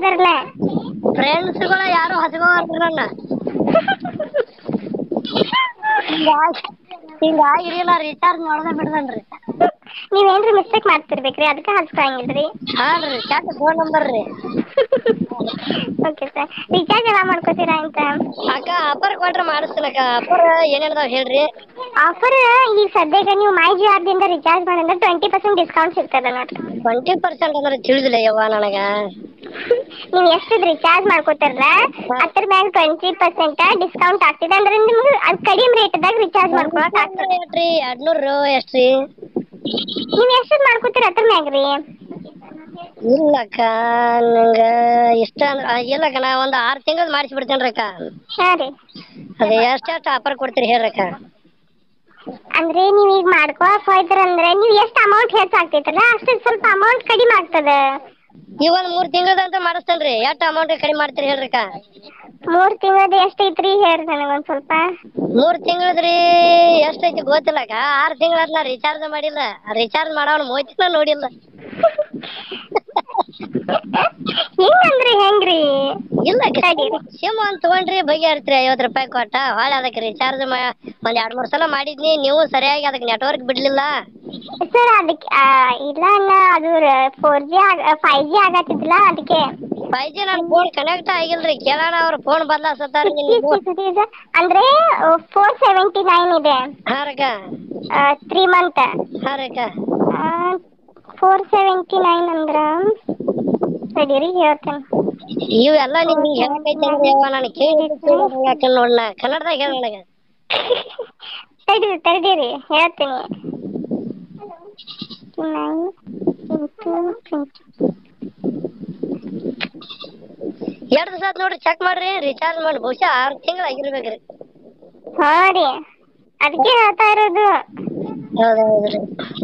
ಮಾಡ್ಕೊತಾರಲ್ಲ ಫ್ರೆಂಡ್ಸ್ಗಳ ಯಾರು ಹಚ್ಕೋವಲ್ರಿ ನನ್ನ ಹಿಂಗಾಗಿ ಹಿಂಗಾಗಿ ನಾ ರೀಚಾರ್ಜ್ ಮಾಡೋದೇ ಬಿಡ್ದನ್ರಿ ನೀವೇನ್ರಿ ಮಿಸ್ಟೇಕ್ ಮಾಡ್ತಿರ್ಬೇಕ್ರಿ ಅದಕ್ಕೆ ಹಚ್ಕೊಳಂಗಿಲ್ರಿ ಹಾಂ ರೀ ಕ್ಯಾಟ್ ಫೋನ್ ನಂಬರ್ ರೀ ಓಕೆ ಸರ್ ರಿಚಾರ್ಜ್ ಎಲ್ಲ ಮಾಡ್ಕೋತೀರಾ ಅಂತ ಅಕ್ಕ ಅಪ್ಪರ್ ಕೊಟ್ರೆ ಮಾಡಿಸ್ತೀನಕ್ಕ ಅಪ್ಪರ್ ಏನೇನದಾವ ಹೇಳ್ರಿ ಆಫರ್ ಈಗ ಸದ್ಯಕ್ಕೆ ನೀವು ಮೈ ಜಿ ಆರ್ದಿಂದ ರಿಚಾರ್ಜ್ ಮಾಡಿದ್ರೆ ಟ್ವೆಂಟಿ ಪರ್ಸೆಂಟ್ ಡಿಸ್ಕೌಂಟ್ ಸಿಗ್ತದೆ ನೋಡ್ರಿ ಟ್ವೆಂಟಿ ಪರ್ಸೆಂಟ್ ಅಂದ್ರೆ ತಿಳಿದಿಲ್ಲ ಯವ್ವ ನನಗ ನೀವು ಎಷ್ಟು ರಿಚಾರ್ಜ್ ಮಾಡ್ಕೋತಾರಲ್ಲ ಅದ್ರ ಮ್ಯಾಗ ಟ್ವೆಂಟಿ ಪರ್ಸೆಂಟ್ ಡಿಸ್ಕೌಂಟ್ ಆಗ್ತಿದೆ ಅಂದ್ರೆ ನಿಮ್ಗೆ ಅದು ಕಡಿಮೆ ರೇಟ್ದಾಗ ರಿಚಾರ್ಜ್ ಮಾಡ್ಕೊಳಕ್ ಆಗ್ತದೆ ಎಷ್ಟ್ರಿ ಎರಡ್ನೂರು ಎಷ್ಟ್ರಿ ನೀವು ಎಷ್ಟು ಮಾಡ್ಕೋತೀರ ಅದ್ರ ಮ್ಯಾಗ ರೀ ಇಲ್ಲಕ್ಕ ನಂಗ ಇಷ್ಟ ಅಂದ್ರ ಆ, ಇಲ್ಲಕ್ಕ ನಾ ಒಂದ್ ಆರ್ ತಿಂಗಳದ್ ಮಾಡಿಸಿ ಬಿಡ್ತೇನ್ರಿ ಅಕ್ಕ ಹಾಂ ರೀ ಅದ ಎಷ್ಟೆಷ್ಟು ಆಫರ್ ಕೊಡ್ತೀರಿ ಹೇಳ್ರಕ್ಕ ಅಂದ್ರೆ ನೀವು ಈಗ ಮಾಡ್ಕೊಳಕ್ ಹೋಯ್ತಾರಂದ್ರೆ ನೀವು ಎಷ್ಟು ಅಮೌಂಟ್ ಹೆಚ್ಚಾಗ್ತೈತಲ್ಲ ಅಷ್ಟು ಸ್ವಲ್ಪ ಅಮೌಂಟ್ ಕಡಿಮೆ ಆಗ್ತದೆ ಈ ಒಂದ್ ಮೂರ್ ತಿಂಗಳದಂತ ಮಾಡಿಸ್ತೇನ್ರಿ ಎಷ್ಟು ಅಮೌಂಟ್ ಕಡಿಮೆ ಮಾಡ್ತೀರಿ ಹೇಳ್ರಕ್ಕ ಮೂರು ತಿಂಗಳದ ಎಷ್ಟು ಐತ್ರಿ ಹೇಳ್ರಿ ನನಗೊಂದು ಸ್ವಲ್ಪ ಮೂರ್ ತಿಂಗಳದ್ರಿ ಎಷ್ಟೈತಿ ಗೊತ್ತಿಲ್ಲಕ್ಕ ಆರ್ ತಿಂಗಳದ್ ನಾ ರಿಚಾರ್ಜ್ ಮಾಡಿಲ್ಲ ರಿಚಾರ್ಜ್ ಮಾಡೋನ್ ಮೋತಿನ ನೋಡಿಲ್ಲ ಹಿಂಗಂದ್ರೆ ಹೆಂಗ್ರಿ ಇಲ್ಲ ತಡೀರಿ. ಸಿಮ್ ಒಂದ್ ತಗೊಂಡ್ರಿ ಬಗೆಹರಿತ್ರಿ ಐವತ್ ರೂಪಾಯಿ ಕೊಟ್ಟ ಹೊಳ್ಳಿ ಅದಕ್ಕೆ ರಿಚಾರ್ಜ್ ಒಂದ್ ಎರಡ್ ಮೂರ್ ಸಲ ಮಾಡಿದ್ನಿ ನೀವು ಸರಿಯಾಗಿ ಅದಕ್ಕೆ ನೆಟ್ವರ್ಕ್ ಬಿಡ್ಲಿಲ್ಲ ಸರ್ ಅದಕ್ಕೆ ಆ, ಇಲ್ಲ ಅಣ್ಣ ಅದು ಫೋರ್ ಜಿ ಫೈವ್ ಜಿ ಆಗತ್ತಿದ್ದಿಲ್ಲ ಅದಕ್ಕೆ ಫೈವ್ ಜಿ ನನ್ ಫೋನ್ ಕನೆಕ್ಟ್ ಆಗಿಲ್ರಿ ಕೇಳೋಣ ಅವ್ರ ಫೋನ್ ಬದಲಾಸತ್ತಾರ ಅಂದ್ರೆ ಫೋರ್ ಸೆವೆಂಟಿ ನೈನ್ ಇದೆ ಹಾ ರಕ್ಕ ತ್ರೀ ಮಂತ್ ಹಾ ರಕ್ಕ ಫೋರ್ ಸೆವೆಂಟಿ ನೈನ್ ಅಂದ್ರ ತಡೀರಿ ಹೇಳ್ತೇನೆ ಇವೆಲ್ಲ ನಿಮ್ಗೆ ಹೇಳಕೈತೆ ಅಂದ್ರೆ ಯವ್ವ ನಾನು ಕೇಳಿ ನೋಡ್ನ ಕನ್ನಡದಾಗ ಹೇಳ ನನಗ ತಡೀರಿ ತಡೀರಿ ಹೇಳ್ತೀನಿ ನೈನ್ ಇಂಟು ಎರಡ್ ದಿವಸ ನೋಡ್ರಿ ಚೆಕ್ ಮಾಡ್ರಿ ರಿಚಾರ್ಜ್ ಮಾಡಿ ಬಹುಶಃ ಆರ್ ತಿಂಗಳ ಆಗಿರ್ಬೇಕ್ರಿ ಹಾಂ ರೀ ಅದಕ್ಕೆ ಹೇಳ್ತಾ ಇರೋದು ಹೌದೌದ್ರಿ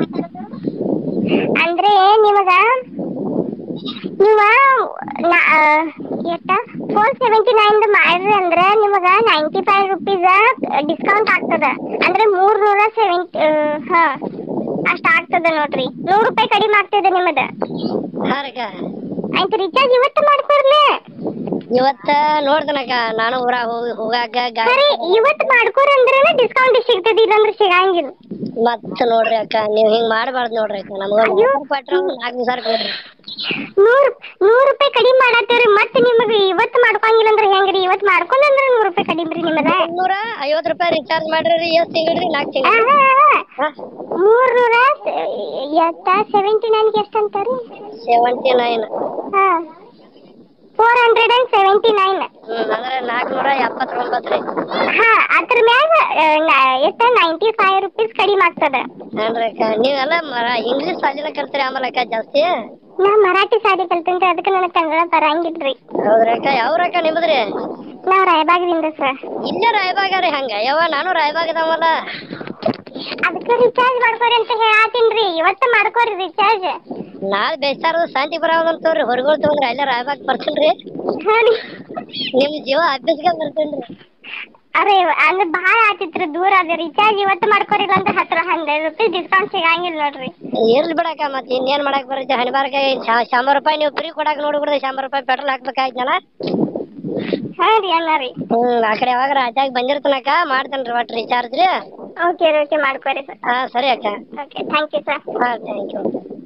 ಅಂದ್ರೆ ನಿಮಗ ನೀವ ನಾ- ಆ, ಎಷ್ಟ ಫೋರ್ ಸೆವೆಂಟಿ ನೈನ್ ಮಾಡ್ರಿ ಅಂದ್ರೆ ನಿಮಗ ನೈಂಟಿ ಫೈವ್ ರುಪೀಸ್ ಡಿಸ್ಕೌಂಟ್ ಆಗ್ತದ ಅಂದ್ರೆ ಮೂರ್ ನೂರ ಸೆವೆಂಟಿ ಹಾ ಅಷ್ಟ ಆಗ್ತದ ನೋಡ್ರಿ ನೂರು ರೂಪಾಯಿ ಕಡಿಮೆ ಆಗ್ತದೆ ನಿಮ್ಮದ ಹಾ ರಕ್ಕ ಆಯ್ತು ರಿಚಾರ್ಜ್ ಇವತ್ತು ಮಾಡ್ಕೊಡ್ಲೆ ಇವತ್ತ ನೋಡ್ದನಕ್ಕ ನಾನು ಊರಾಗ ಹೋಗಿ ಹೋಗಾಕ ಗಾಡಿ ಸರಿ ಇವತ್ತು ಮಾಡ್ಕೊರಿ ಅಂದ್ರೆ ಡಿಸ್ಕೌಂಟ್ ಸಿಗ್ತದೆ ಇಲ್ಲಾಂದ್ರೆ ಸಿಗಂಗಿಲ್ಲ ಮತ್ತ ನೋಡ್ರಿ ಅಕ್ಕ ನೀವ್ ಹಿಂಗ್ ಮಾಡ್ಬಾರ್ದು ನೋಡ್ರಿ ಅಕ್ಕ ನಮ್ಗ ಅಯ್ಯೋ. ಕೊಟ್ರ ಒಂದ್ ನಾಲ್ಕು ದಿವಸ ಕೊಡ್ರಿ ನೂರ್ ನೂರ್ ರೂಪಾಯಿ ಕಡಿಮೆ ಮಾಡತ್ತೀರಿ ಮತ್ತೆ ನಿಮಗೆ ಇವತ್ತು ಮಾಡ್ಕೊಂಗಿಲ್ಲ ಅಂದ್ರೆ ಹೆಂಗ್ರಿ ಇವತ್ತು ಮಾಡ್ಕೊಂಡ್ರೆ ನೂರ್ ರೂಪಾಯಿ ಕಡಿಮೆ ರೀ ನಿಮ್ಮದ ಮುನ್ನೂರ ಐವತ್ ರೂಪಾಯಿ ರಿಚಾರ್ಜ್ ಮಾಡ್ರಿ ಎಷ್ಟ್ ತಿಂಗಳ್ರಿ ನಾಲ್ಕು ತಿಂಗಳು ಮೂರ್ ನೂರ ಎಷ್ಟ ಸೆವೆಂಟಿ ನೈನ್ಗೆ ಎಷ್ಟು ಅಂತಾರಿ ಸೆವೆಂಟಿ ನೈನ್ ಹಾ four hundred and seventy nine ಹ್ಮ್ ಅಂದ್ರೆ ನಾಲ್ಕನೂರ ಎಪ್ಪತ್ತೊಂಬತ್ತು ರೀ ಹಾ ಅದ್ರ ಮ್ಯಾಗ ಎಷ್ಟು ನೈಂಟಿ ಫೈವ್ ರುಪೀಸ್ ಕಡಿಮೆ ಆಗ್ತದ ಏನ್ರಿ ಅಕ್ಕ ನೀವೆಲ್ಲ ಮರ ಇಂಗ್ಲೀಷ್ ಸಾಲಿನ ಕಲ್ತೀರಿ ಆಮೇಲೆ ಅಕ್ಕ ಜಾಸ್ತಿ ನಾ ಮರಾಠಿ ಸಾಲಿ ಕಲ್ತೇನ್ರಿ ಅದಕ್ಕೆ ನನಗೆ ಕನ್ನಡ ಬರಂಗಿಲ್ರಿ ಹೌದ್ರಿ ಅಕ್ಕ ಯಾವ್ರಕ್ಕ ನಿಮ್ಮದ್ರಿ ನಾವ್ ರಾಯಬಾಗದಿಂದ ಸರ್ ಇಲ್ಲೇ ರಾಯಬಾಗ ರೀ ಹಂಗ ಯವ್ವ ನಾನು ರಾಯಬಾಗದವಲ್ಲ ಅದಕ್ಕೆ ರಿಚಾರ್ಜ್ ಮಾಡ್ಕೊರಿ ಅಂತ ಹೇಳತ್ತೀನ್ರಿ ಇವತ್ತು ಮಾಡ್ಕೊರಿ ರಿಚಾರ್ಜ್ ನಾಳೆ ಬೇಸಾರದ ಶಾಂತಿ ಬರೋದಂತ ತೋರಿ ಹೊರಗಳು ತಗೊಂಡ್ರಿ ಅಲ್ಲೇ ರಾಯಬಾಗ್ ಬರ್ತೀನ್ರಿ ಹಾ ರೀ ನಿಮ್ ಜೀವ ಹಬ್ಬಸ್ಗೆ ಬರ್ತೇನ್ರಿ ಅರೆ ಅಂದ್ರೆ ಭಾಳ ಆತಿತ್ರಿ ದೂರ ಅದ ರಿಚಾರ್ಜ್ ಇವತ್ತು ಮಾಡ್ಕೊರಿಲ್ಲ ಅಂದ್ರೆ ಹತ್ರ ಹಂಡ್ರೆಡ್ ರುಪೀಸ್ ಡಿಸ್ಕೌಂಟ್ ಸಿಗಂಗಿಲ್ಲ ನೋಡ್ರಿ ಇರ್ಲಿ ಬಿಡಕ್ಕ ಮತ್ತೆ ಇನ್ನೇನ್ ಮಾಡಕ್ ಬರುತ್ತೆ ಹಣಿಬಾರ್ಕಾಯಿ ಶಂಬರ್ ರೂಪಾಯಿ ನೀವು ಫ್ರೀ ಕೊಡಾಕ್ ನೋಡ್ಬಿಡ್ದೆ ಶಂಬರ್ ರೂಪಾಯಿ ಪೆಟ್ರೋಲ್ ಹಾಕ್ಬೇಕಾಯ್ತಲ್ಲ ಹಾ ರೀ ಅಣ್ಣ ರೀ ಹ್ಮ್ ಆ ಕಡೆ ಯಾವಾಗ ಅಟ್ಯಾಕ್ ಬಂದಿರ್ತನಕ್ಕ ಮಾಡ್ತೇನ್ರಿ ಒಟ್ಟು ರಿಚಾರ್ಜ್ ರೀ ಓಕೆ ಓಕೆ ಮಾಡ್ಕೊರಿ ಸರ್ ಹಾ ಸರಿ ಅಕ್ಕ ಓಕೆ ಥ್ಯಾಂಕ್ ಯು ಸರ್ ಹಾ ಥ್ಯಾಂಕ್ ಯು